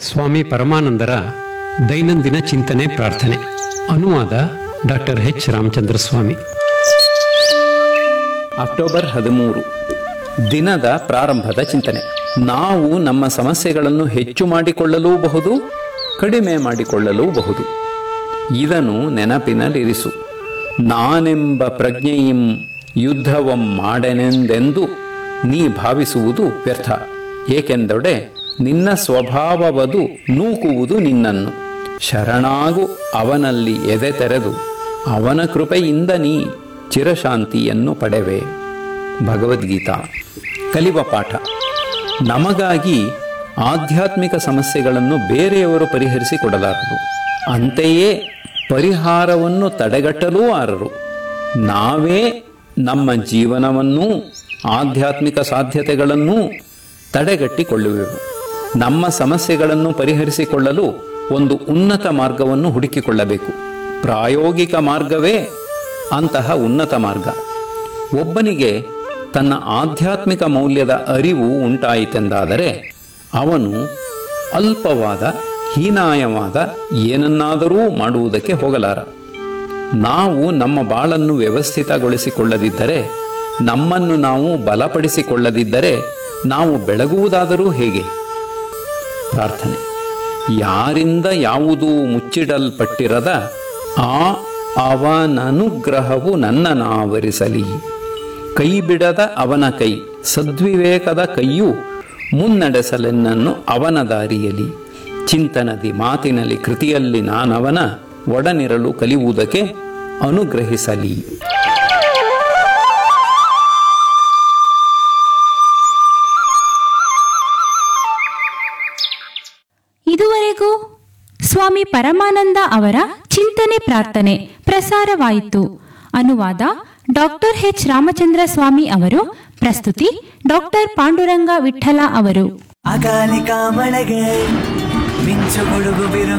ಸ್ವಾಮಿ ಪರಮಾನಂದರ ದೈನಂದಿನ ಚಿಂತನೆ ಪ್ರಾರ್ಥನೆ ಅನುವಾದ doctor H Ramachandra Swami October ಹದಿಮೂರು ದಿನದ ಪ್ರಾರಂಭದ ಚಿಂತನೆ ನಾವು ನಮ್ಮ ಸಮಸ್ಯೆಗಳನ್ನು ಹೆಚ್ಚು ಮಾಡಿಕೊಳ್ಳಲೂಬಹುದು ಕಡಿಮೆ ಮಾಡಿಕೊಳ್ಳಲೂಬಹುದು ಇದನ್ನು ನೆನಪಿನಲ್ಲಿರಿಸು ನಾನೆಂಬ ಪ್ರಜ್ಞೆಯಂ ಯುದ್ಧವಂ ಮಾಡೆನೆಂದೆಂದು ನೀ ಭಾವಿಸುವುದು ವ್ಯರ್ಥ ಏಕೆಂದೊಡೆ ನಿನ್ನ ಸ್ವಭಾವವದು ನೂಕುವುದು ನಿನ್ನನ್ನು ಶರಣಾಗು ಅವನಲ್ಲಿ ಎದೆ ತೆರೆದು ಅವನ ಕೃಪೆಯಿಂದ ನೀ ಚಿರಶಾಂತಿಯನ್ನು ಪಡೆವೆ ಭಗವದ್ಗೀತಾ ಕಲಿವ ಪಾಠ ನಮಗಾಗಿ ಆಧ್ಯಾತ್ಮಿಕ ಸಮಸ್ಯೆಗಳನ್ನು ಬೇರೆಯವರು ಪರಿಹರಿಸಿಕೊಡಲಾರರು ಅಂತೆಯೇ ಪರಿಹಾರವನ್ನು ತಡೆಗಟ್ಟಲೂ ಆರರು ನಾವೇ ನಮ್ಮ ಜೀವನವನ್ನೂ ಆಧ್ಯಾತ್ಮಿಕ ಸಾಧ್ಯತೆಗಳನ್ನೂ ತಡೆಗಟ್ಟಿಕೊಳ್ಳುವೆವು ನಮ್ಮ ಸಮಸ್ಯೆಗಳನ್ನು ಪರಿಹರಿಸಿಕೊಳ್ಳಲು ಒಂದು ಉನ್ನತ ಮಾರ್ಗವನ್ನು ಹುಡುಕಿಕೊಳ್ಳಬೇಕು ಪ್ರಾಯೋಗಿಕ ಮಾರ್ಗವೇ ಅಂತಹ ಉನ್ನತ ಮಾರ್ಗ ಒಬ್ಬನಿಗೆ ತನ್ನ ಆಧ್ಯಾತ್ಮಿಕ ಮೌಲ್ಯದ ಅರಿವು ಉಂಟಾಯಿತೆಂದಾದರೆ ಅವನು ಅಲ್ಪವಾದ ಹೀನಾಯವಾದ ಏನನ್ನಾದರೂ ಮಾಡುವುದಕ್ಕೆ ಹೋಗಲಾರ ನಾವು ನಮ್ಮ ಬಾಳನ್ನು ವ್ಯವಸ್ಥಿತಗೊಳಿಸಿಕೊಳ್ಳದಿದ್ದರೆ ನಮ್ಮನ್ನು ನಾವು ಬಲಪಡಿಸಿಕೊಳ್ಳದಿದ್ದರೆ ನಾವು ಬೆಳಗುವುದಾದರೂ ಹೇಗೆ ಪ್ರಾರ್ಥನೆ ಯಾರಿಂದ ಯಾವುದೂ ಮುಚ್ಚಿಡಲ್ಪಟ್ಟಿರದ ಆ ಅವನನುಗ್ರಹವು ನನ್ನನ್ನಾವರಿಸಲಿ ಕೈ ಬಿಡದ ಅವನ ಕೈ ಸದ್ವಿವೇಕದ ಕೈಯು ಮುನ್ನಡೆಸಲೆನ್ನನ್ನು ಅವನ ದಾರಿಯಲಿ ಚಿಂತನದಿ ಮಾತಿನಲ್ಲಿ ಕೃತಿಯಲ್ಲಿ ನಾನವನ ಒಡನಿರಲು ಕಲಿಯುವುದಕ್ಕೆ ಅನುಗ್ರಹಿಸಲಿ ಇದುವರೆಗೂ ಸ್ವಾಮಿ ಪರಮಾನಂದ ಅವರ ಚಿಂತನೆ ಪ್ರಾರ್ಥನೆ ಪ್ರಸಾರವಾಯಿತು ಅನುವಾದ ಡಾಕ್ಟರ್ ಎಚ್ ರಾಮಚಂದ್ರ ಸ್ವಾಮಿ ಅವರು ಪ್ರಸ್ತುತಿ ಡಾಕ್ಟರ್ ಪಾಂಡುರಂಗ ವಿಠಲ ಅವರು ಅಕಾಲಿಕ ಮಳೆಗೆ ಮಿಂಚು ಗುಡುಗು ಬಿರು